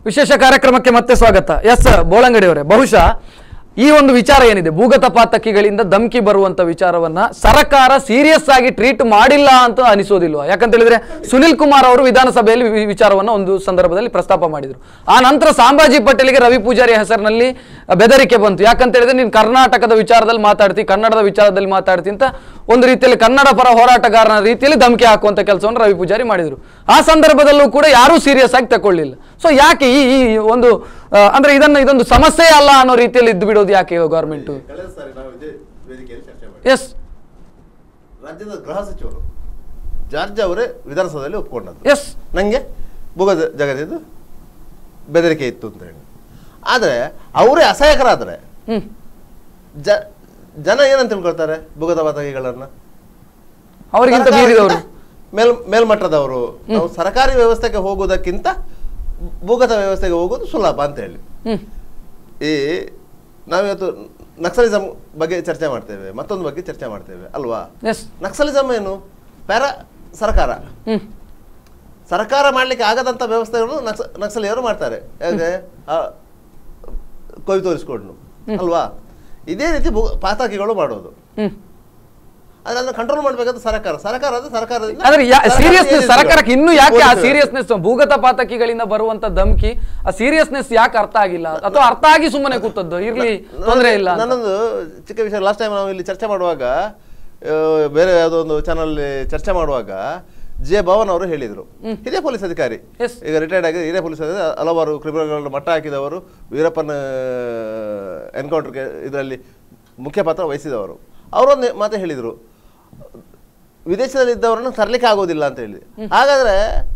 ವಿಶೇಷ ಕಾರ್ಯಕ್ರಮಕ್ಕೆ ಮತ್ತೆ ಸ್ವಾಗತ ಎಸ್ ಬೋಳಂಗಡಿ ಅವರೇ ಬಹುಶಃ ಈ ಒಂದು ವಿಚಾರ ಏನಿದೆ ಭೂಗತ ಪಾತಕಿಗಳಿಂದ ಧಮಕಿ ಬರುವಂತ ವಿಚಾರವನ್ನ ಸರ್ಕಾರ ಸೀರಿಯಸ್ ಆಗಿ ಟ್ರೀಟ್ ಮಾಡಿಲ್ಲ ಅಂತ ಅನಿಸೋದಿಲ್ವಾ ಯಾಕಂತ ಹೇಳಿದ್ರೆ ಸುನಿಲ್ ಕುಮಾರ್ ಅವರು ವಿಧಾನಸಭೆಯಲ್ಲಿ ವಿ- ವಿಚಾರವನ್ನ ಒಂದು ಸಂದರ್ಭದಲ್ಲಿ ಪ್ರಸ್ತಾಪ ಮಾಡಿದ್ರು ಆ ನಂತರ ಸಾಂಬಾಜಿ ಪಟೇಲ್ಗೆ ರವಿ ಪೂಜಾರಿ ಹೆಸರಿನಲ್ಲಿ ಬೆದರಿಕೆ ಬಂತು ಯಾಕಂತ ಹೇಳಿದ್ರೆ ನೀನು ಕರ್ನಾಟಕದ ವಿಚಾರದಲ್ಲಿ ಮಾತಾಡ್ತಿ ಕನ್ನಡದ ವಿಚಾರದಲ್ಲಿ ಮಾತಾಡ್ತಿ ಅಂತ ಒಂದು ರೀತಿಯಲ್ಲಿ ಕನ್ನಡ ಪರ ಹೋರಾಟಗಾರನ ರೀತಿಯಲ್ಲಿ ಧಮಕಿ ಹಾಕುವಂತ ಕೆಲಸವನ್ನು ರವಿ ಪೂಜಾರಿ ಮಾಡಿದ್ರು ಆ ಸಂದರ್ಭದಲ್ಲೂ ಕೂಡ ಯಾರೂ ಸೀರಿಯಸ್ ಆಗಿ ತಗೊಳ್ಳಿಲ್ಲ ಸೊ ಯಾಕೆ ಈ ಈ ಒಂದು ಆ, ಅಂದ್ರೆ ಇದನ್ನ ಇದೊಂದು ಸಮಸ್ಯೆ ಅಲ್ಲ ಅನ್ನೋ ರೀತಿಯಲ್ಲಿ ಇದ್ದು ಬಿಡೋದು ಯಾಕೆ ಗವರ್ಮೆಂಟ್ ಕಳೆದ ಸಾರಿ ನಾವು ಇದೇ ವೇದಿಕೆಯಲ್ಲಿ ಚರ್ಚೆ ಮಾಡಿ ಎಸ್ ರಾಜ್ಯದ ಗೃಹ ಸಚಿವರು ಜಾರ್ಜ್ ಅವರೇ ವಿಧಾನಸಭೆಯಲ್ಲಿ ಒಪ್ಕೊಂಡದ್ದು ಎಸ್ ನನಗೆ ಭೂಗತ ಜಗತ್ತಿದ್ದು ಬೆದರಿಕೆ ಇತ್ತು ಅಂತ ಹೇಳಿ ಆದರೆ ಅವರೇ ಅಸಹಾಯಕರಾದರೆ ಹ್ಮ್ ಜ ಜನ ಏನಂತ ತಿಳ್ಕೊಳ್ತಾರೆ ಭೂಗತ ಪದವಿಗಳನ್ನು ಅವರಿಗಿಂತ ಮೀರಿದವರು ಮೇಲ್ ಮೇಲ್ಮಟ್ಟದವರು ನಾವು ಸರ್ಕಾರಿ ವ್ಯವಸ್ಥೆಗೆ ಹೋಗುವುದಕ್ಕಿಂತ ಭೂಗತ ವ್ಯವಸ್ಥೆಗೆ ಹೋಗೋದು ಸುಲಭ ಅಂತ ಹೇಳಿ ಹ್ಮ್ ಈ ನಾವಿವತ್ತು ನಕ್ಸಲಿಸಮ್ ಬಗ್ಗೆ ಚರ್ಚೆ ಮಾಡ್ತೇವೆ ಮತ್ತೊಂದು ಬಗ್ಗೆ ಚರ್ಚೆ ಮಾಡ್ತೇವೆ ಅಲ್ವಾ ಎಸ್ ನಕ್ಸಲಿಸಮ್ ಏನು ಪ್ಯಾರ ಸರ್ಕಾರ ಹ್ಮ್ ಸರ್ಕಾರ ಮಾಡ್ಲಿಕ್ಕೆ ಆಗದಂತ ವ್ಯವಸ್ಥೆಗಳನ್ನು ನಕ್ಸ ನಕ್ಸಲಿಯರು ಮಾಡ್ತಾರೆ ಹೇಗೆ ಆ, ಕೊಯ್ದು ತೋರಿಸ್ಕೊಂಡು ಅಲ್ವಾ ಇದೇ ರೀತಿ ಭೂ- ಪಾತಕಿಗಳು ಮಾಡೋದು ಹ್ಮ್ ಆದ್ರೆ ಅದನ್ನ ಕಂಟ್ರೋಲ್ ಮಾಡ್ಬೇಕಾದ ಸರ್ಕಾರ ಸರ್ಕಾರ ಅದು ಸರ್ಕಾರದಿಂದ ಆದ್ರೆ ಸರ್ಕಾರ ಸೀರಿಯಸ್ನೆಸ್ ಏನಿದೆ? ಸರ್ಕಾರಕ್ಕೆ ಇನ್ನು ಯಾಕೆ ಆ ಪೊಲೀಸರು. ಸೀರಿಯಸ್ನೆಸ್ ಭೂಗತ ಪಾತಕಿಗಳಿಂದ ಬರುವಂತ ಧಮಕಿ ಆ ಸೀರಿಯಸ್ನೆಸ್ ಯಾಕೆ ಅರ್ಥ ಆಗಿಲ್ಲ ಅಥವಾ ಅರ್ಥ ಆಗಿ ಸುಮ್ಮನೆ ಕೂತದ್ದು ಇರ್ಲಿ ತೊಂದರೆ ಇಲ್ಲ ಅಂತ. ನನ್ನೊಂದು ಚಿಕ್ಕ ವಿಷಯ ಲಾಸ್ಟ್ ಟೈಮ್ ನಾವು ಇಲ್ಲಿ ಚರ್ಚೆ ಮಾಡುವಾಗ ಆ, ಬೇರೆ ಯಾವುದೋ ಒಂದು ಚಾನಲ್ ಚರ್ಚೆ ಮಾಡುವಾಗ ಜೆ ಭವನ್ ಅವರು ಹೇಳಿದರು ಹಿರಿಯ ಪೊಲೀಸ್ ಅಧಿಕಾರಿ Yes. ಈಗ ರಿಟೈರ್ಡ್ ಆಗಿ ಹಿರಿಯ ಪೊಲೀಸ್ ಅಧಿಕಾರಿ ಹಲವಾರು ಕ್ರಿಮಿನಲ್ಗಳನ್ನು ಮಟ್ಟ ಹಾಕಿದವರು ವೀರಪ್ಪನ ಎನ್ಕೌಂಟರ್ಗೆ ಇದರಲ್ಲಿ ಮುಖ್ಯ ಪಾತ್ರ ವಹಿಸಿದವರು ಅವರೊಂದು ಮಾತು ಹೇಳಿದರು ವಿದೇಶದಲ್ಲಿದ್ದವರನ್ನು ತರಲಿಕ್ಕೆ ಆಗೋದಿಲ್ಲ ಅಂತ ಹೇಳಿ ಹಾಗಾದ್ರೆ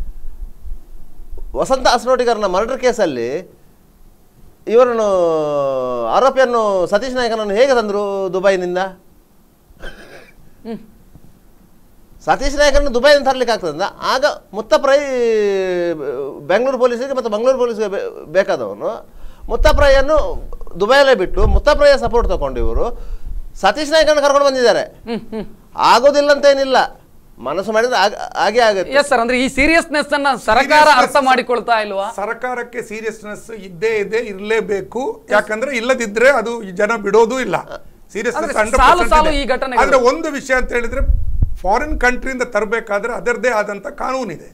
ವಸಂತ ಅಸ್ನೋಟಿಗರನ ಮರ್ಡರ್ ಕೇಸಲ್ಲಿ ಇವರನ್ನು ಆರೋಪಿಯನ್ನು ಸತೀಶ್ ನಾಯಕನನ್ನು ಹೇಗೆ ತಂದರು ದುಬೈನಿಂದ ಸತೀಶ್ ನಾಯಕರನ್ನು ದುಬೈನಿಂದ ತರಲಿಕ್ಕೆ ಆಗ್ತದ ಆಗ ಮುತ್ತಪ್ರೈ ಬೆಂಗಳೂರು ಪೊಲೀಸರಿಗೆ ಮತ್ತು ಮಂಗಳೂರು ಪೊಲೀಸ್ಗೆ ಬೇ- ಬೇಕಾದವನು ಮುತ್ತಪ್ರೈಯನ್ನು ದುಬೈಯಲ್ಲೇ ಬಿಟ್ಟು ಮುತ್ತಪ್ರೈಯ ಸಪೋರ್ಟ್ ತಗೊಂಡು ಇವರು ಸತೀಶ್ ನಾಯಕನ ಕರ್ಕೊಂಡು ಬಂದಿದ್ದಾರೆ ಹ್ಮ್ ಹ್ಮ್ ಆಗೋದಿಲ್ಲ ಅಂತ ಏನಿಲ್ಲ ಮನಸ್ಸು ಮಾಡಿದ್ರೆ ಆಗ- ಹಾಗೆ ಆಗುತ್ತೆ ಎಸ್ ಸರ್ ಅಂದ್ರೆ ಈ ಸೀರಿಯಸ್ನೆಸ್ ಅನ್ನ ಸರ್ಕಾರ ಅರ್ಥ ಮಾಡಿಕೊಳ್ತಾ ಇಲ್ವಾ ಸರ್ಕಾರಕ್ಕೆ ಸೀರಿಯಸ್ನೆಸ್ ಇದ್ದೇ ಇದೆ ಇರಲೇಬೇಕು ಯಾಕಂದ್ರೆ ಇಲ್ಲದಿದ್ರೆ ಅದು ಈ ಜನ ಬಿಡೋದು ಇಲ್ಲ ಸೀರಿಯಸ್ನೆಸ್ ಅಂದ್ರೆ ಸಾಲು ಸಾಲು ಈ ಘಟನೆಗಳು. ಆದ್ರೆ ಒಂದು ವಿಷಯ ಅಂತ ಹೇಳಿದ್ರೆ ಫಾರಿನ್ ಕಂಟ್ರಿಯಿಂದ ತರಬೇಕಾದ್ರೆ ಅದರದೇ ಆದಂತ ಕಾನೂನಿದೆ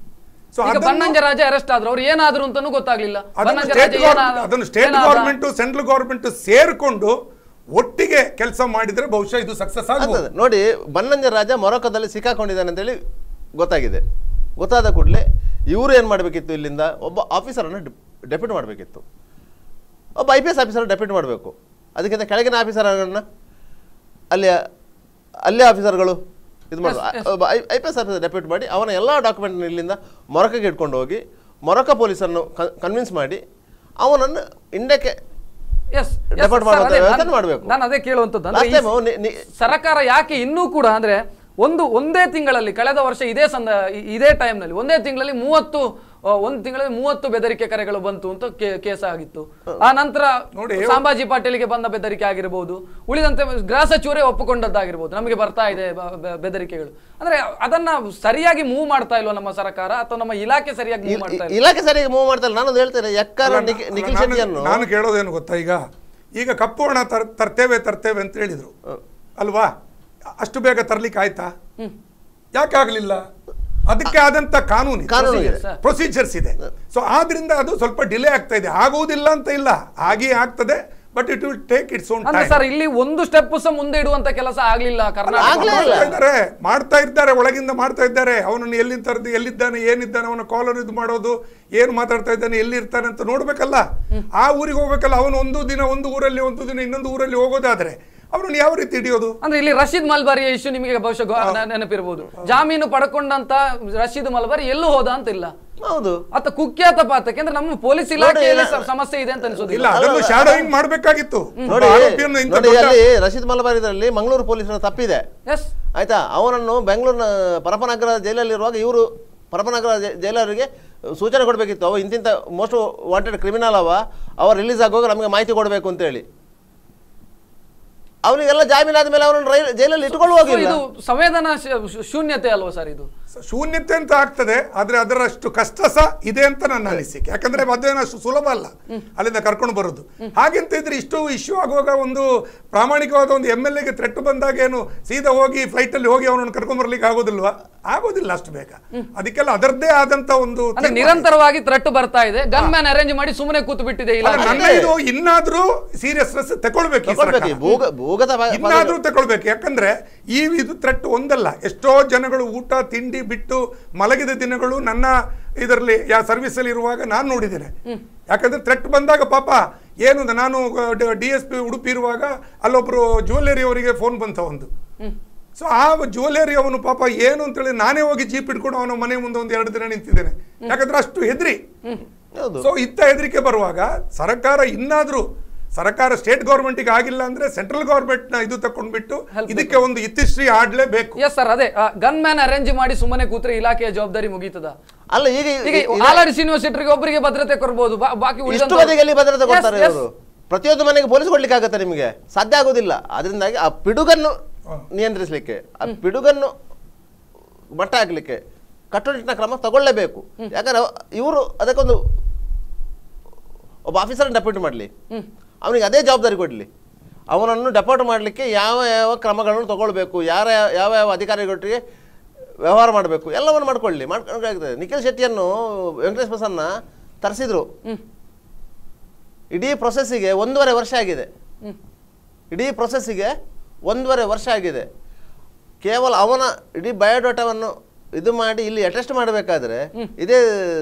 ಸೊ ಈಗ ಬನ್ನಂಜ ರಾಜ ಅರೆಸ್ಟ್ ಆದ್ರು ಅವ್ರು ಏನಾದ್ರು ಅಂತಾನು ಗೊತ್ತಾಗ್ಲಿಲ್ಲ ಅದನ್ನು ಬನ್ನಂಜ ಸ್ಟೇಟ್ ರಾಜ ಏನಾದ- ಅದನ್ನು ಸ್ಟೇಟ್ ಏನಾದ? ಗೌರ್ಮೆಂಟ್ ಸೆಂಟ್ರಲ್ ಗೌರ್ಮೆಂಟ್ ಸೇರ್ಕೊಂಡು ಒಟ್ಟಿಗೆ ಕೆಲಸ ಮಾಡಿದ್ರೆ ಬಹುಶಃ ಇದು ಸಕ್ಸಸ್ ಆಗ್ಬೋದು ಆಗ್ತದೆ ನೋಡಿ ಬನ್ನಂಜ ರಾಜ ಮೊರೊಕೋದಲ್ಲಿ ಸಿಕ್ಕಾಕೊಂಡಿದ್ದಾನೆ ಅಂತೇಳಿ ಗೊತ್ತಾಗಿದೆ ಗೊತ್ತಾದ ಕೂಡಲೇ ಇವರು ಏನು ಮಾಡಬೇಕಿತ್ತು ಇಲ್ಲಿಂದ ಒಬ್ಬ ಆಫೀಸರನ್ನು ಡೆಪ್ಯೂಟ್ ಮಾಡಬೇಕಿತ್ತು ಒಬ್ಬ I P S officer depute ಮಾಡಬೇಕು ಅದಕ್ಕಿಂತ ಕೆಳಗಿನ ಆಫೀಸರ್ಗಳನ್ನ ಅಲ್ಲಿಯ ಅಲ್ಲೇ ಆಫೀಸರ್ಗಳು ಇದು ಮಾಡೋದು ಒಬ್ಬ I P S officer depute ಮಾಡಿ ಅವನ ಎಲ್ಲ ಡಾಕ್ಯುಮೆಂಟ್ ಇಲ್ಲಿಂದ ಮೊರಕಗೆ ಇಟ್ಕೊಂಡು ಹೋಗಿ ಮೊರಕ ಪೊಲೀಸನ್ನು ಕನ್ವಿನ್ಸ್ ಮಾಡಿ ಅವನನ್ನು ಇಂಡಿಯಾಕ್ಕೆ Yes, yes, Depart sir, ಮಾಡುವಂತ ಅದೇ ವ್ಯವಸ್ಥೆ ನಾನು- ಮಾಡ್ಬೇಕು. ನಾನು ಅದೇ ಕೇಳುವಂತದ್ದು ಅಂದ್ರೆ Last ಈ time ನಿ- ನಿ- ಸರ್ಕಾರ ಯಾಕೆ ಇನ್ನೂ ಕೂಡ ಅಂದ್ರೆ ಒಂದು ಒಂದೇ ತಿಂಗಳಲ್ಲಿ ಕಳೆದ ವರ್ಷ ಇದೇ ಸಂದ ಇ- ಇದೇ time ನಲ್ಲಿ ಒಂದೇ ತಿಂಗಳಲ್ಲಿ ಮೂವತ್ತು ಆ, ಒಂದು ತಿಂಗಳಲ್ಲಿ ಮೂವತ್ತು ಬೆದರಿಕೆ ಕರೆಗಳು ಬಂತು ಅಂತ ಕೇ- ಕೇಸ್ ಆಗಿತ್ತು ಆ ನಂತರ ನೋಡಿ, ಸಾಂಬಾಜಿ ಪಾಟೀಲ್ಗೆ ಬಂದ ಬೆದರಿಕೆ ಆಗಿರಬಹುದು ಉಳಿದಂತೆ ಗೃಹ ಸಚಿವರೇ ಒಪ್ಪಿಕೊಂಡದ್ದಾಗಿರ್ಬೋದು ನಮಗೆ ಬರ್ತಾ ಇದೆ ಬ- ಬ- ಬೆದರಿಕೆಗಳು ಅಂದ್ರೆ ಅದನ್ನ ಸರಿಯಾಗಿ ಮೂವ್ ಮಾಡ್ತಾ ಇಲ್ವಾ ನಮ್ಮ ಸರ್ಕಾರ ಅಥವಾ ನಮ್ಮ ಇಲಾಖೆ ಸರಿಯಾಗಿ ಮೂವ್ ಇಲ್- ಮಾಡ್ತಾ ಇಲ್ಲ ಇಲಾಖೆ ಸರಿಯಾಗಿ ಮೂವ್ ಮಾಡ್ತಾರೆ ನಾನು ಹೇಳ್ತೇನೆ ಎಕ್ಕಾರ ಅಲ್ಲ, ನಿಖಿ- ನಾನು- ನಿಖಿಲ್ ನಾನು- ಶೆಟ್ಟಿಯನ್ನು ನಾನು ಕೇಳೋದೇನು ಗೊತ್ತಾ ಈಗ ಈಗ ಕಪ್ಪು ಹಣ ತರ್ ತರ್ತೇವೆ ತರ್ತೇವೆ ಅಂತ ಹೇಳಿದ್ರು ಅಲ್ವಾ ಅಷ್ಟು ಬೇಗ ತರ್ಲಿಕ್ಕೆ ಆಯ್ತಾ ಯಾಕೆ ಆಗ್ಲಿಲ್ಲ ಅದಕ್ಕೆ ಆದಂತ ಕಾನೂನು ಕಾನೂನು ಇದೆ. ಪ್ರೊಸೀಜರ್ಸ್ ಇದೆ ಸೊ ಆದ್ರಿಂದ ಅದು ಸ್ವಲ್ಪ ಡಿಲೇ ಆಗ್ತಾ ಇದೆ ಆಗುವುದಿಲ್ಲ ಅಂತ ಇಲ್ಲ ಹಾಗೆ ಆಗ್ತದೆ but it will take its own ಅಂದ್ರೆ ಸರ್ ಇಲ್ಲಿ ಒಂದು ಸ್ಟೆಪ್ ಸಹ ಮುಂದೆ ಇಡುವಂತ ಕೆಲಸ ಆಗ್ಲಿಲ್ಲ ಕರ್ನಾಟಕ ಆಗ್ಲೇ ಇಲ್ಲ. ಮಾಡ್ತಾ ಇದ್ದಾರೆ ಮಾಡ್ತಾ ಇದ್ದಾರೆ ಒಳಗಿಂದ ಮಾಡ್ತಾ ಇದ್ದಾರೆ ಅವನನ್ನು ಎಲ್ಲಿಂದ ತರದು ಎಲ್ಲಿದ್ದಾನೆ ಏನಿದ್ದಾನೆ ಅವನ ಕಾಲರ್ ಇದು ಮಾಡೋದು ಏನು ಮಾತಾಡ್ತಾ ಇದ್ದಾನೆ ಎಲ್ಲಿರ್ತಾನೆ ಅಂತ ನೋಡ್ಬೇಕಲ್ಲ ಆ ಊರಿಗೆ ಹೋಗ್ಬೇಕಲ್ಲ ಅವನು ಒಂದು ದಿನ ಒಂದು ಊರಲ್ಲಿ ಒಂದು ದಿನ ಇನ್ನೊಂದು ಊರಲ್ಲಿ ಹೋಗೋದಾದ್ರೆ ಅವನನ್ನು ಯಾವ ರೀತಿ ಹಿಡಿಯೋದು ಅಂದ್ರೆ ಇಲ್ಲಿ ರಶೀದ್ ಮಲ್ಬಾರಿಯ ಇಶ್ಯೂ ನಿಮಗೆ ಬಹುಶಃ ಗೊ- ನ- ನೆನಪಿರ್ಬೋದು ಜಾಮೀನು ಪಡ್ಕೊಂಡಂತ ರಶೀದ್ ಮಲ್ಬಾರಿ ಎಲ್ಲೂ ಹೋದ ಅಂತ ಇಲ್ಲ ಹೌದು ಆತ ಕುಖ್ಯಾತ ಪಾತಕ್ಕೆ ಅಂದ್ರೆ ನಮ್ಮ ಪೊಲೀಸ್ ಇಲಾಖೆಯಲ್ಲಿ ಇಲ್ಲ. ಸ- ಸಮಸ್ಯೆ ಇದೆ ಅಂತ ಇಲ್ಲ ಅನ್ಸೋದಿಲ್ಲ ಅದನ್ನು ಶಾಡೋಯಿಂಗ್ ಮಾಡ್ಬೇಕಾಗಿತ್ತು ನೋಡಿ ಆರೋಪಿಯನ್ನು ಇಂಥ ನೋಡಿ ದೊಡ್ಡ- ಅಲ್ಲಿ ರಶೀದ್ ಮಲಬಾರಿದಲ್ಲಿ ಮಂಗಳೂರು ಪೊಲೀಸರ ತಪ್ಪಿದೆ ಎಸ್ ಆಯ್ತಾ ಅವನನ್ನು ಬೆಂಗಳೂರಿನ ಪರಪನಗರ ಜೈಲಲ್ಲಿರುವಾಗ ಇವರು ಪರಪನಗರ ಜೈ- ಜೈಲರಿಗೆ ಸೂಚನೆ ಕೊಡಬೇಕಿತ್ತು ಅವ ಇಂತಿಂತ ಮೋಸ್ಟ್ ವಾಂಟೆಡ್ ಕ್ರಿಮಿನಲ್ ಅವ ಅವ ರಿಲೀಸ್ ಆಗುವಾಗ ನಮಗೆ ಮಾಹಿತಿ ಕೊಡಬೇಕು ಅಂತೇಳಿ ಅವನಿಗೆಲ್ಲ ಜಾಮೀನಾದ ಮೇಲೆ ಅವನನ್ನು ರೈಲ್ ಜೈಲಲ್ಲಿ ಇಟ್ಕೊಳ್ಳುವ So ಹೋಗಿಲ್ಲ ಇದು ಸಂವೇದನಾ ಶೂ- ಶೂನ್ಯತೆ ಅಲ್ವಾ ಸರ್ ಇದು ಶೂನ್ಯತೆ ಅಂತ ಆಗ್ತದೆ ಆದ್ರೆ ಅದರಷ್ಟು ಕಷ್ಟ ಸಹ ಇದೆ ಅಂತ ನನ್ನ ಅನಿಸಿಕೆ ಯಾಕಂದ್ರೆ ಮದುವೆ ಅಷ್ಟು ಸುಲಭ ಅಲ್ಲ ಅಲ್ಲಿಂದ ಕರ್ಕೊಂಡು ಬರುದು ಹಾಗೆಂತ ಇದ್ರೆ ಇಷ್ಟು ಇಶ್ಯೂ ಆಗುವಾಗ ಒಂದು ಪ್ರಾಮಾಣಿಕವಾದ ಒಂದು ಎಮ್ ಎಲ್ ಎಗೆ ಥ್ರೆಟ್ ಬಂದಾಗ ಏನು ಸೀದಾ ಹೋಗಿ ಫ್ಲೈಟ್ ಅಲ್ಲಿ ಹೋಗಿ ಅವನನ್ನು ಕರ್ಕೊಂಡ್ ಬರ್ಲಿಕ್ಕೆ ಆಗೋದಿಲ್ವಾ ಆಗೋದಿಲ್ಲ ಅಷ್ಟು ಬೇಗ ಅದಕ್ಕೆಲ್ಲ ಅದರದ್ದೇ ಆದಂತ ಒಂದು ಅಂದ್ರೆ ತೀರ್ಮಾನ. ನಿರಂತರವಾಗಿ ಥ್ರೆಟ್ ಬರ್ತಾ ಇದೆ ಗನ್ ಮ್ಯಾನ್ ಅರೇಂಜ್ ಮಾಡಿ ಸುಮ್ಮನೆ ಕೂತು ಬಿಟ್ಟಿದೆ ಇಲ್ಲ ಅಲ್ಲ, ನನ್ನ ಇದು ಇನ್ನಾದ್ರೂ ಸೀರಿಯಸ್ನೆಸ್ ತಗೊಳ್ಬೇಕು ಈ ತಗೊಳ್ಬೇಕು ಈ ಸರ್ಕಾರ. ಭೂಗ ಭೂಗತ ಪ- ಇನ್ನಾದ್ರೂ ತಗೊಳ್ಬೇಕು ಯಾಕಂದ್ರೆ ಈ ಇದು ಥ್ರೆಟ್ ಒಂದಲ್ಲ ಎಷ್ಟೋ ಜನಗಳು ಊಟ ತಿಂಡಿ ಬಿಟ್ಟು ಮಲಗಿದ ದಿನಗಳು ನನ್ನ ಇದರಲ್ಲಿ ಯಾ ಸರ್ವಿಸ್ ಅಲ್ಲಿ ಇರುವಾಗ ನಾನು ನೋಡಿದ್ದೇನೆ ಯಾಕಂದ್ರೆ ಥ್ರೆಟ್ ಬಂದಾಗ ಪಾಪ ಏನು ಅಂತ ನಾನು ಡಿ ಎಸ್ ಪಿ ಉಡುಪಿ ಇರುವಾಗ ಅಲ್ಲೊಬ್ರು ಜ್ಯುವೆಲ್ಲರಿ ಅವರಿಗೆ ಫೋನ್ ಬಂತ ಒಂದು ಸೊ ಆ ಜ್ಯುವೆಲ್ಲರಿ ಅವನು ಪಾಪ ಏನು ಅಂತೇಳಿ ನಾನೇ ಹೋಗಿ ಜೀಪ್ ಇಟ್ಕೊಂಡು ಅವನ ಮನೆ ಮುಂದೆ ಒಂದು ಎರಡು ದಿನ ನಿಂತಿದ್ದೇನೆ ಯಾಕಂದ್ರೆ ಅಷ್ಟು ಹೆದ್ರಿ ಹೌದು ಸೊ ಇತ್ತ ಹೆದರಿಕೆ ಬರುವಾಗ ಸರ್ಕಾರ ಇನ್ನಾದ್ರೂ ಸರ್ಕಾರ ಸ್ಟೇಟ್ ಗೌರ್ಮೆಂಟ್ಗೆ ಆಗಿಲ್ಲ ಅಂದ್ರೆ ಸೆಂಟ್ರಲ್ ಗೌರ್ಮೆಂಟ್ ನ ಇದು ತಕೊಂಡ್ಬಿಟ್ಟು ಇದಕ್ಕೆ ಒಂದು ಇತಿಶ್ರೀ ಆಡ್ಲೇಬೇಕು ಎಸ್ ಸರ್ ಅದೇ ಗನ್ ಮ್ಯಾನ್ ಅರೇಂಜ್ ಮಾಡಿ ಸುಮ್ಮನೆ ಕೂತ್ರೆ ಇಲಾಖೆಯ ಜವಾಬ್ದಾರಿ ಮುಗೀತದ ಅಲ್ಲ ಈಗ ಈಗ ಈಗ- ಆಲ್ರೆಡಿ ಯೂನಿವರ್ಸಿಟಿಗೆ ಒಬ್ಬರಿಗೆ ಭದ್ರತೆ ಕೊಡ್ಬೋದು ಬಾ- ಬಾಕಿ ಇಷ್ಟು ಉಳಿದಂತವ್ರು- ಬದಿಗೆ ಎಲ್ಲಿ ಭದ್ರತೆ Yes, ಕೊಡ್ತಾರೆ yes. ಇವರು ಪ್ರತಿಯೊಂದು ಮನೆಗೆ ಪೊಲೀಸ್ ಕೊಡ್ಲಿಕ್ಕೆ ಆಗತ್ತೆ ನಿಮಗೆ ಸಾಧ್ಯ ಆಗೋದಿಲ್ಲ ಅದರಿಂದಾಗಿ ಆ ಪಿಡುಗನ್ನು ನಿಯಂತ್ರಿಸಲಿಕ್ಕೆ ಆ ಪಿಡುಗನ್ನು ಮಟ್ಟ ಹಾಕ್ಲಿಕ್ಕೆ ಕಟ್ಟುನಿಟ್ಟಿನ ಕ್ರಮ ತಗೊಳ್ಳೇಬೇಕು ಯಾಕಂದ್ರೆ ಇವರು ಅದಕ್ಕೊಂದು ಒಬ್ಬ ಆಫೀಸರ್ ಡೆಪ್ಯೂಟ್ ಮಾಡಲಿ ಅವನಿಗೆ ಅದೇ ಜವಾಬ್ದಾರಿ ಕೊಡಲಿ ಅವನನ್ನು ಡೆಪಾರ್ಟ್ ಮಾಡಲಿಕ್ಕೆ ಯಾವ ಯಾವ ಕ್ರಮಗಳನ್ನು ತಗೊಳ್ಬೇಕು ಯಾರ ಯಾವ ಯಾವ ಅಧಿಕಾರಿಗಳೊಟ್ಟಿಗೆ ವ್ಯವಹಾರ ಮಾಡಬೇಕು ಎಲ್ಲವನ್ನು ಮಾಡ್ಕೊಳ್ಳಿ ಮಾಡ್ಕೊಂಡಾಗ್ತದೆ ನಿಖಿಲ್ ಶೆಟ್ಟಿಯನ್ನು ವೆಂಕಟೇಶ್ ಬಸನ್ನ ತರಿಸಿದ್ರು ಇಡೀ ಪ್ರೊಸೆಸ್ಸಿಗೆ ಒಂದೂವರೆ ವರ್ಷ ಆಗಿದೆ ಇಡೀ ಪ್ರೊಸೆಸ್ಸಿಗೆ ಒಂದೂವರೆ ವರ್ಷ ಆಗಿದೆ ಕೇವಲ ಅವನ ಇಡೀ ಬಯೋಡಾಟಾವನ್ನು ಇದು ಮಾಡಿ ಇಲ್ಲಿ ಅಟೆಸ್ಟ್ ಮಾಡಬೇಕಾದ್ರೆ ಇದೇ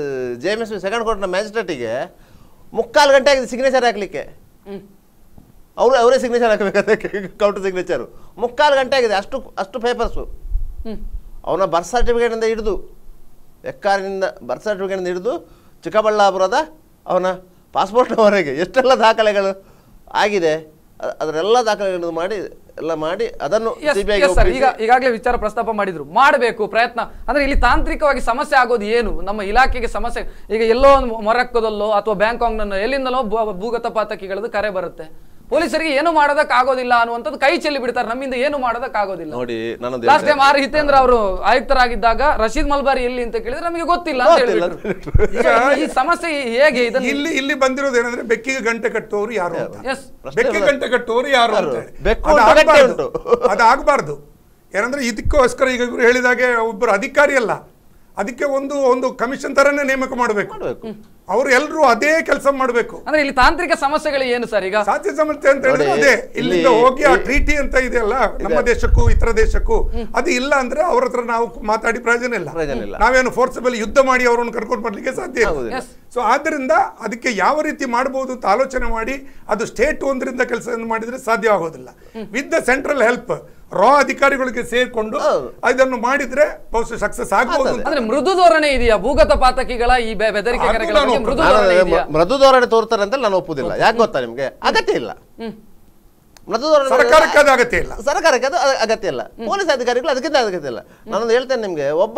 ಜೆ ಎಮ್ ಎಸ್ ಸೆಕೆಂಡ್ ಕೋರ್ಟ್ನ ಮ್ಯಾಜಿಸ್ಟ್ರೇಟಿಗೆ ಮುಕ್ಕಾಲು ಗಂಟೆ ಆಗಿದೆ ಸಿಗ್ನೇಚರ್ ಹಾಕ್ಲಿಕ್ಕೆ ಹ್ಮ್. ಅವರು ಅವರೇ ಸಿಗ್ನೇಚರ್ ಹಾಕಬೇಕಾದ್ರೆ ಕೌಂಟರ್ ಸಿಗ್ನೇಚರು ಮುಕ್ಕಾಲು ಗಂಟೆ ಆಗಿದೆ ಅಷ್ಟು ಅಷ್ಟು ಪೇಪರ್ಸು ಹ್ಮ್. ಅವನ ಬರ್ತ್ ಸರ್ಟಿಫಿಕೇಟಿಂದ ಹಿಡಿದು ಎಕ್ಕಾರಿನಿಂದ ಬರ್ತ್ ಸರ್ಟಿಫಿಕೇಟಿಂದ ಹಿಡಿದು ಚಿಕ್ಕಬಳ್ಳಾಪುರದ ಅವನ ಪಾಸ್ಪೋರ್ಟ್ನವರೆಗೆ ಎಷ್ಟೆಲ್ಲ ದಾಖಲೆಗಳು ಆಗಿದೆ ಅ- ಅದರೆಲ್ಲ ದಾಖಲೆಗಳನ್ನು ಮಾಡಿ ಎಲ್ಲ ಮಾಡಿ ಅದನ್ನು Yes, CBI ಗೆ yes, sir. ಈಗ ಒಪ್ಪಿಸಿ- ಈಗಾಗಲೇ ವಿಚಾರ ಪ್ರಸ್ತಾಪ ಮಾಡಿದ್ರು ಮಾಡಬೇಕು ಪ್ರಯತ್ನ ಅಂದ್ರೆ ಇಲ್ಲಿ ತಾಂತ್ರಿಕವಾಗಿ ಸಮಸ್ಯೆ ಆಗೋದು ಏನು ನಮ್ಮ ಇಲಾಖೆಗೆ ಸಮಸ್ಯೆ ಈಗ ಎಲ್ಲೋ ಒಂದು ಮೊರಕ್ಕದಲ್ಲೋ ಅಥವಾ ಬ್ಯಾಂಕಾಕ್ನಲ್ಲೋ ಎಲ್ಲಿಂದಲೋ ಭೂ- ಭೂಗತ ಪಾತಕಿಗಳದ್ದು ಕರೆ ಬರುತ್ತೆ ಪೊಲೀಸರಿಗೆ ಏನು ಮಾಡೋದಕ್ಕೆ ಆಗೋದಿಲ್ಲ ಅನ್ನುವಂಥದ್ದು ಕೈ ಚೆಲ್ಲಿ ಬಿಡ್ತಾರೆ ನಮ್ಮಿಂದ ಏನು ಮಾಡೋದಕ್ಕೆ ಆಗೋದಿಲ್ಲ ನೋಡಿ ನಾನೊಂದು ಲಾಸ್ಟ್ ಟೈಮ್ ಹೇಳ್ತೇನೆ. ಆರ್ ಹಿತೇಂದ್ರ ಅವರು ಆಯುಕ್ತರಾಗಿದ್ದಾಗ ರಶೀದ್ ಮಲ್ಬಾರಿ ಎಲ್ಲಿ ಅಂತ ಕೇಳಿದ್ರೆ ನಮಗೆ ಗೊತ್ತಿಲ್ಲ ಅಂತ ಗೊತ್ತಿಲ್ಲ ಹೇಳ್ಬಿಟ್ರು. ಅಂತ ಹೇಳ್ಬಿಟ್ರು. ಈ ಸಮಸ್ಯೆ ಹೇಗೆ ಇದನ್ನು ಇಲ್ಲಿ ಇಲ್ಲಿ ಬಂದಿರೋದು ಏನಂದ್ರೆ ಬೆಕ್ಕಿಗೆ ಗಂಟೆ ಕಟ್ಟುವವರು ಯಾರು ಅಂತ ಎಸ್ ಪ್ರಶ್ನೆ ಬೆಕ್ಕಿಗೆ ಇಲ್ಲ. ಗಂಟೆ ಕಟ್ಟುವವರು ಯಾರು ಅಂತ ಯಾರು? ಹೇಳಿ. ಬೆಕ್ಕು ಅದು ಉಂಟು, ಗಂಟೆ ಆಗ್ಬಾರ್ದು. ಉಂಟು. ಅದು ಆಗಬಾರ್ದು ಏನಂದ್ರೆ ಇದಕ್ಕೋಸ್ಕರ ಈಗ ಇವರು ಹೇಳಿದಾಗೆ ಒಬ್ಬರು ಅಧಿಕಾರಿ ಅಲ್ಲ ಅದಕ್ಕೆ ಒಂದು ಒಂದು ಕಮಿಷನ್ ತರನೇ ನೇಮಕ ಮಾಡಬೇಕು ಮಾಡ್ಬೇಕು. ಅವರು ಎಲ್ಲರೂ ಅದೇ ಕೆಲಸ ಮಾಡಬೇಕು ಅಂದ್ರೆ ಇಲ್ಲಿ ತಾಂತ್ರಿಕ ಸಮಸ್ಯೆಗಳು ಏನು ಸರ್ ಈಗ ಸಾಧ್ಯ ಸಮಸ್ಯೆ ಅಂತ ಹೇಳಿದ್ರೆ ನೋಡಿ, ಅದೇ ಇಲ್ಲಿಂದ ಇಲ್ಲಿ- ಹೋಗಿ ಆ ಇಲ್ಲಿ- ಟ್ರೀಟಿ ಅಂತ ಇದೆಯಲ್ಲ ನಮ್ಮ ಇದೆ. ದೇಶಕ್ಕೂ ಇತರ ದೇಶಕ್ಕೂ ಅದು ಇಲ್ಲ ಅಂದ್ರೆ ಅವ್ರ ಹತ್ರ ನಾವು ಮಾತಾಡಿ ಪ್ರಯೋಜನ ಇಲ್ಲ ಪ್ರಯೋಜನ ಇಲ್ಲ. ನಾವೇನು ಫೋರ್ಸಬಲ್ ಯುದ್ಧ ಮಾಡಿ ಅವರನ್ನು ಕರ್ಕೊಂಡು ಬರ್ಲಿಕ್ಕೆ ಸಾಧ್ಯ ಇಲ್ಲ ಆಗುದಿಲ್ಲ. Yes. ಸೊ ಆದ್ದರಿಂದ ಅದಕ್ಕೆ ಯಾವ ರೀತಿ ಮಾಡಬಹುದು ಅಂತ ಆಲೋಚನೆ ಮಾಡಿ ಅದು ಸ್ಟೇಟ್ ಒಂದರಿಂದ ಕೆಲಸ ಮಾಡಿದ್ರೆ ಸಾಧ್ಯ ಆಗೋದಿಲ್ಲ ವಿತ್ ದ ಸೆಂಟ್ರಲ್ ಹೆಲ್ಪ್ ರಾ ಅಧಿಕಾರಿಗಳಿಗೆ ಸೇರ್ಕೊಂಡು ಹೌದು. ಇದನ್ನು ಮಾಡಿದ್ರೆ ಬಹುಶಃ ಸಕ್ಸಸ್ ಆಗ್ಬಹುದು ಅಂತ ಅಂದ್ರೆ ಮೃದು ಧೋರಣೆ ಇದೆಯಾ ಭೂಗತ ಪಾತಕಿಗಳ ಈ ಬೆ- ಬೆದರಿಕೆ ಅದು ಕರೆಗಳ ನಾನು ಬಗ್ಗೆ ಮೃದು ನಾನು ಧೋರಣೆ ಇದೆಯಾ ಮ- ಮೃದು ಧೋರಣೆ ತೋರ್ತಾರೆ ಅಂತ ನಾನು ಒಪ್ಪುದಿಲ್ಲ ಯಾಕೆ ಗೊತ್ತಾ ನಿಮ್ಗೆ ಅಗತ್ಯ ಇಲ್ಲ ಹ್ಮ್. ಮೃದು ಧೋರಣೆ ಸರ್ಕಾರಕ್ಕೆ ಅದು ಅಗತ್ಯ ಇಲ್ಲ ಸರ್ಕಾರಕ್ಕೆ ಅದು ಅ- ಅಗತ್ಯ ಇಲ್ಲ ಪೊಲೀಸ್ ಅಧಿಕಾರಿಗಳು ಅದಕ್ಕಿಂತ ಅಗತ್ಯ ಇಲ್ಲ ನಾನೊಂದು ಹೇಳ್ತೇನೆ ನಿಮಗೆ ಒಬ್ಬ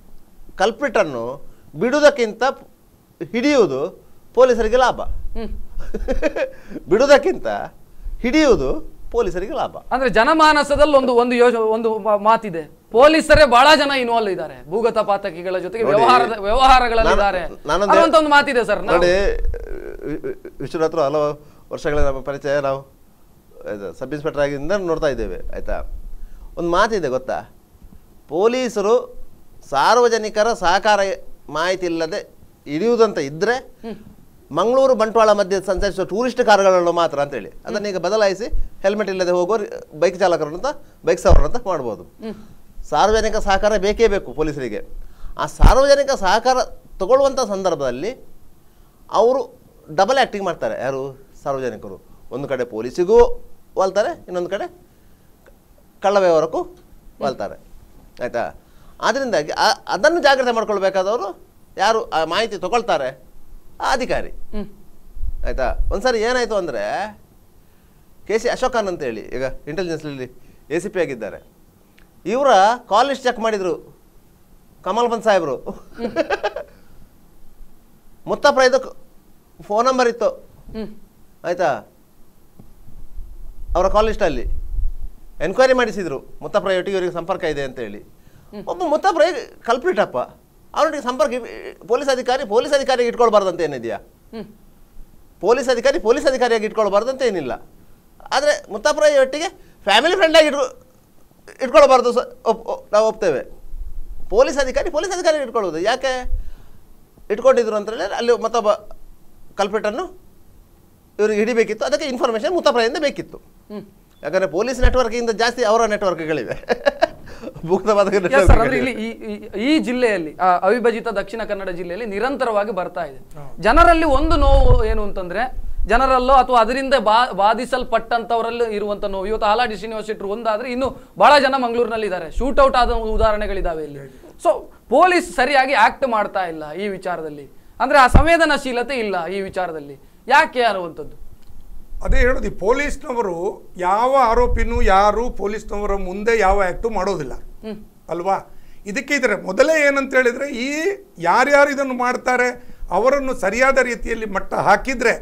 ಕಲ್ಪಿಟನ್ನು ಬಿಡುವುದಕ್ಕಿಂತ ಹಿಡಿಯುವುದು ಪೊಲೀಸರಿಗೆ ಲಾಭ ಹ್ಮ್. ಬಿಡುವುದಕ್ಕಿಂತ ಹಿಡಿಯುವುದು ಪೊಲೀಸರಿಗೆ ಲಾಭ ಅಂದ್ರೆ ಜನಮಾನಸದಲ್ಲಿ ಒಂದು ಒಂದು ಯೋಜ ಒಂದು ಮ- ಮಾತಿದೆ ಪೊಲೀಸರೇ ಬಹಳ ಜನ ಇನ್ವಾಲ್ವ್ ಇದ್ದಾರೆ ಭೂಗತ ಪಾತಕಿಗಳ ಜೊತೆಗೆ ನೋಡಿ, ವ್ಯವಹಾರದ ವ್ಯವಹಾರಗಳಲ್ಲಿ ನಾನು- ಇದ್ದಾರೆ ನಾನೊಂದು- ಅನ್ನುವಂತ ಒಂದು ಮಾತಿದೆ ಸರ್ ನಾವು- ನೋಡಿ ವಿಶ್ವನಾಥ್ ಹತ್ರ ಹಲವು ವರ್ಷಗಳ ನಮ್ಮ ಪರಿಚಯ ನಾವು ಇದು ಸಬ್ ಇನ್ಸ್ಪೆಕ್ಟರ್ ಆಗಿಂದ ನೋಡ್ತಾ ಇದ್ದೇವೆ ಆಯ್ತಾ ಒಂದು ಮಾತಿದೆ ಗೊತ್ತಾ ಪೊಲೀಸರು ಸಾರ್ವಜನಿಕರ ಸಹಕಾರ ಮಾಹಿತಿ ಇಲ್ಲದೆ ಹಿಡಿಯುವುದಂತ ಇದ್ರೆ ಮಂಗಳೂರು ಬಂಟ್ವಾಳ ಮಧ್ಯೆ ಸಂಚರಿಸುವ ಟೂರಿಸ್ಟ್ ಕಾರುಗಳನ್ನು ಮಾತ್ರ ಅಂತೇಳಿ ಅದನ್ನ ಈಗ ಬದಲಾಯಿಸಿ ಹೆಲ್ಮೆಟ್ ಇಲ್ಲದೆ ಹೋಗೋ ಬೈಕ್ ಚಾಲಕರು ಅಂತ ಬೈಕ್ ಸವಾರರು ಅಂತ ಮಾಡ್ಬೋದು ಸಾರ್ವಜನಿಕ ಸಹಕಾರ ಬೇಕೇ ಬೇಕು ಪೊಲೀಸರಿಗೆ ಆ ಸಾರ್ವಜನಿಕ ಸಹಕಾರ ತಗೊಳ್ಳುವಂಥ ಸಂದರ್ಭದಲ್ಲಿ ಅವರು ಡಬಲ್ ಆ್ಯಕ್ಟಿಂಗ್ ಮಾಡ್ತಾರೆ ಯಾರು ಸಾರ್ವಜನಿಕರು ಒಂದು ಕಡೆ ಪೊಲೀಸಿಗೂ ವಾಲ್ತಾರೆ ಇನ್ನೊಂದು ಕಡೆ ಕಳ್ಳ ವ್ಯವಹಾರಕ್ಕೂ ವಾಲ್ತಾರೆ ಆಯಿತಾ ಆದ್ದರಿಂದಾಗಿ ಆ- ಅದನ್ನು ಜಾಗ್ರತೆ ಮಾಡ್ಕೊಳ್ಬೇಕಾದವರು ಯಾರು ಆ ಮಾಹಿತಿ ತಗೊಳ್ತಾರೆ ಆ ಅಧಿಕಾರಿ ಹ್ಮ್. ಆಯಿತಾ ಒಂದ್ಸರಿ ಏನಾಯಿತು ಅಂದರೆ ಕೆ ಸಿ ಅಶೋಕನ್ ಅಂತೇಳಿ ಈಗ ಇಂಟೆಲಿಜೆನ್ಸ್ನಲ್ಲಿ ಎ ಸಿ ಪಿ ಆಗಿದ್ದಾರೆ ಇವರ ಕಾಲ್ ಲಿಸ್ಟ್ ಚೆಕ್ ಮಾಡಿದರು ಕಮಲ್ ಪಂತ್ ಸಾಹೇಬರು ಮುತ್ತಪ್ರೈದು ಫೋನ್ ನಂಬರ್ ಇತ್ತು ಹ್ಮ್. ಆಯಿತಾ ಅವರ ಕಾಲ್ ಲಿಸ್ಟಲ್ಲಿ ಎನ್ಕ್ವೈರಿ ಮಾಡಿಸಿದ್ರು ಮುತ್ತಪ್ರಾಯ ಒಟ್ಟಿಗೆ ಇವರಿಗೆ ಸಂಪರ್ಕ ಇದೆ ಅಂತ ಹೇಳಿ ಒಬ್ಬ ಮುತ್ತಪ್ರಾಯ ಕಲ್ಪ್ರಿಟ್ ಅಪ್ಪ ಅವನೊಟ್ಟಿಗೆ ಸಂಪರ್ಕ ಇ- ಪೊಲೀಸ್ ಅಧಿಕಾರಿ ಪೊಲೀಸ್ ಅಧಿಕಾರಿಗೆ ಇಟ್ಕೊಳ್ಬಾರ್ದು ಅಂತ ಏನಿದೆಯಾ ಹ್ಮ್ ಪೊಲೀಸ್ ಅಧಿಕಾರಿ ಪೊಲೀಸ್ ಅಧಿಕಾರಿಯಾಗಿ ಇಟ್ಕೊಳ್ಬಾರ್ದು ಅಂತ ಏನಿಲ್ಲ ಆದರೆ ಮುತ್ತಾಪುರಾಯಿ ಒಟ್ಟಿಗೆ ಫ್ಯಾಮಿಲಿ ಫ್ರೆಂಡಾಗಿ ಇಟ್ಕೊ ಇಟ್ಕೊಳ್ಬಾರ್ದು ಸ ಒಪ್ ಒ- ನಾವು ಒಪ್ತೇವೆ ಪೊಲೀಸ್ ಅಧಿಕಾರಿ ಪೊಲೀಸ್ ಅಧಿಕಾರಿ ಇಟ್ಕೊಳ್ಳೋದು ಯಾಕೆ ಇಟ್ಕೊಂಡಿದ್ರು ಅಂತ ಹೇಳಿದ್ರೆ ಅಲ್ಲಿ ಮತ್ತೊಬ್ಬ ಕಲ್ಪೆಟನ್ನು ಇವ್ರಿಗೆ ಹಿಡಿಬೇಕಿತ್ತು ಅದಕ್ಕೆ ಇನ್ಫಾರ್ಮೇಷನ್ ಮುತ್ತಾಪುರಾಯಿಂದ ಬೇಕಿತ್ತು ಹ್ಮ್ ಯಾಕಂದರೆ ಪೊಲೀಸ್ ನೆಟ್ವರ್ಕಿಂದ ಜಾಸ್ತಿ ಅವರ ನೆಟ್ವರ್ಕ್ಗಳಿವೆ ಭೂಗತವಾದ ಎಸ್ ಸರ್ ಅಂದ್ರೆ ಇಲ್ಲಿ ಈ- ಈ- ಈ ಜಿಲ್ಲೆಯಲ್ಲಿ ಆ, ಅವಿಭಜಿತ ದಕ್ಷಿಣ ಕನ್ನಡ ಜಿಲ್ಲೆಯಲ್ಲಿ ನಿರಂತರವಾಗಿ ಬರ್ತಾ ಇದೆ ಜನರಲ್ಲಿ ಒಂದು ನೋವು ಏನು ಅಂತಂದ್ರೆ ಜನರಲ್ಲೋ ಅಥವಾ ಅದರಿಂದ ಬಾ ಬಾಧಿಸಲ್ಪಟ್ಟಂತವರಲ್ಲಿ ಇರುವಂತ ನೋವು ಇವತ್ತು ಹಾಲಾಡಿ ಶ್ರೀನಿವಾಸ್ ಶೆಟ್ರು ಒಂದಾದ್ರೆ ಇನ್ನು ಬಹಳ ಜನ ಮಂಗಳೂರಿನಲ್ಲಿ ಇದ್ದಾರೆ ಶೂಟೌಟ್ ಆದ ಉದಾಹರಣೆಗಳಿದಾವೆ ಇಲ್ಲಿ ಸೊ ಪೊಲೀಸ್ ಸರಿಯಾಗಿ ಆಕ್ಟ್ ಮಾಡ್ತಾ ಇಲ್ಲ ಈ ವಿಚಾರದಲ್ಲಿ ಅಂದ್ರೆ ಆ ಸಂವೇದನಾಶೀಲತೆ ಇಲ್ಲ ಈ ವಿಚಾರದಲ್ಲಿ ಯಾಕೆ ಅನ್ನುವಂಥದ್ದು ಅದೇ ಹೇಳೋದು ಈ ಪೊಲೀಸ್ನವರು ಯಾವ ಆರೋಪಿನೂ ಯಾರು ಪೊಲೀಸ್ನವರ ಮುಂದೆ ಯಾವ ಆ್ಯಕ್ಟು ಮಾಡೋದಿಲ್ಲ ಅಲ್ವಾ ಇದಕ್ಕೆ ಇದ್ರೆ ಮೊದಲೇ ಏನಂತ ಹೇಳಿದ್ರೆ ಈ ಯಾರ್ಯಾರು ಇದನ್ನು ಮಾಡ್ತಾರೆ ಅವರನ್ನು ಸರಿಯಾದ ರೀತಿಯಲ್ಲಿ ಮಟ್ಟ ಹಾಕಿದ್ರೆ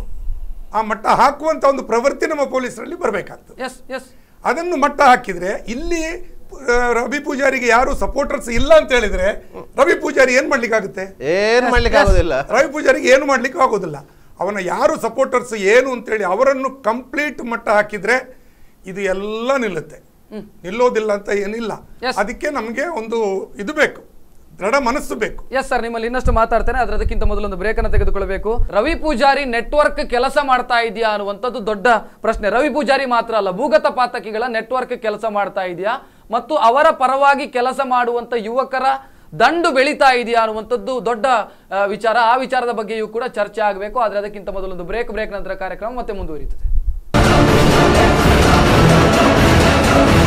ಆ ಮಟ್ಟ ಹಾಕುವಂತ ಒಂದು ಪ್ರವೃತ್ತಿ ನಮ್ಮ ಪೊಲೀಸರಲ್ಲಿ ಬರಬೇಕಾಗ್ತದೆ ಎಸ್ ಎಸ್ ಅದನ್ನು ಮಟ್ಟ ಹಾಕಿದ್ರೆ ಇಲ್ಲಿ ಆ, ರವಿ ಪೂಜಾರಿಗೆ ಯಾರು ಸಪೋರ್ಟರ್ಸ್ ಇಲ್ಲ ಅಂತ ಹೇಳಿದ್ರೆ ರವಿ ಪೂಜಾರಿ ಏನ್ ಮಾಡ್ಲಿಕ್ಕಾಗುತ್ತೆ ಏನು ಮಾಡ್ಲಿಕ್ಕೆ ಆಗೋದಿಲ್ಲ ರವಿ ಪೂಜಾರಿಗೆ ಏನು ಮಾಡ್ಲಿಕ್ಕೆ ಆಗೋದಿಲ್ಲ ಅವನ ಯಾರು ಸಪೋರ್ಟರ್ಸ್ ಏನು ಅಂತೇಳಿ ಅವರನ್ನು ಕಂಪ್ಲೀಟ್ ಮಟ್ಟ ಹಾಕಿದ್ರೆ ಇದು ಎಲ್ಲ ನಿಲ್ಲುತ್ತೆ ನಿಲ್ಲೋದಿಲ್ಲ ಅಂತ ಏನಿಲ್ಲ Yes. ಅದಕ್ಕೆ ನಮಗೆ ಒಂದು ಇದು ಬೇಕು ದೃಢ ಮನಸ್ಸು ಬೇಕು ಎಸ್ ಸರ್ ನಿಮ್ಮಲ್ಲಿ ಇನ್ನಷ್ಟು ಮಾತಾಡ್ತೇನೆ ಆದ್ರೆ ಅದಕ್ಕಿಂತ ಮೊದಲೊಂದು ಬ್ರೇಕ್ ಅನ್ನು ತೆಗೆದುಕೊಳ್ಬೇಕು ರವಿ ಪೂಜಾರಿ ನೆಟ್ವರ್ಕ್ ಕೆಲಸ ಮಾಡ್ತಾ ಇದೆಯಾ ಅನ್ನುವಂಥದ್ದು ದೊಡ್ಡ ಪ್ರಶ್ನೆ ರವಿ ಪೂಜಾರಿ ಮಾತ್ರ ಅಲ್ಲ ಭೂಗತ ಪಾತಕಿಗಳ ನೆಟ್ವರ್ಕ್ ಕೆಲಸ ಮಾಡ್ತಾ ಇದೆಯಾ ಮತ್ತು ಅವರ ಪರವಾಗಿ ಕೆಲಸ ಮಾಡುವಂತ ಯುವಕರ ದಂಡು ಬೆಳೀತಾ ಇದೆಯಾ ಅನ್ನುವಂಥದ್ದು ದೊಡ್ಡ ಆ, ವಿಚಾರ ಆ ವಿಚಾರದ ಬಗ್ಗೆಯೂ ಕೂಡ ಚರ್ಚೆ ಆಗಬೇಕು ಆದ್ರೆ ಅದಕ್ಕಿಂತ ಮೊದಲೊಂದು ಬ್ರೇಕ್ ಬ್ರೇಕ್ ನಂತರ ಕಾರ್ಯಕ್ರಮ ಮತ್ತೆ ಮುಂದುವರಿಯುತ್ತದೆ